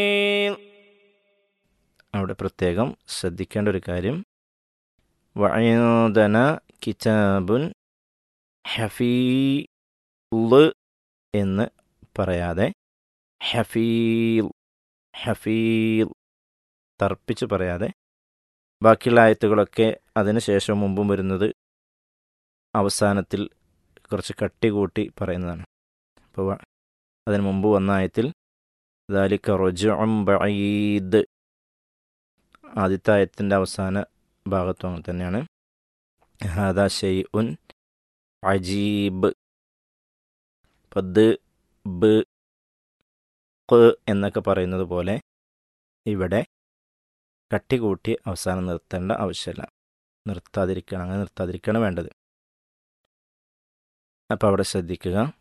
അവിടെ പ്രത്യേകം ശ്രദ്ധിക്കേണ്ട ഒരു കാര്യം വഅദന കിതാബുൻ ഹഫീള് എന്ന് പറയാതെ ഹഫീൽ ഹഫീൽ തർപ്പിച്ച് പറയാതെ ബാക്കിയുള്ള ആയത്തുകളൊക്കെ അതിന് ശേഷം മുമ്പും വരുന്നത് അവസാനത്തിൽ കുറച്ച് കട്ടി കൂട്ടി പറയുന്നതാണ് അപ്പോൾ വ- അതിന് മുമ്പ് വന്ന ആയത്തിൽ ദാലിക്ക റൊജും ബഈദ് ആദ്യത്തെ ആയത്തിൻ്റെ അവസാന ഭാഗത്തും അങ്ങനെ തന്നെയാണ് ഹാദാ ഷെയ് ഉൻ അജീബ് പദ് ബ് ഖ് എന്നൊക്കെ പറയുന്നത് പോലെ ഇവിടെ കട്ടി കൂട്ടി അവസാനം നിർത്തേണ്ട ആവശ്യമില്ല നിർത്താതിരിക്കണം അങ്ങനെ നിർത്താതിരിക്കുകയാണ് വേണ്ടത് അപ്പോൾ അവിടെ ശ്രദ്ധിക്കുക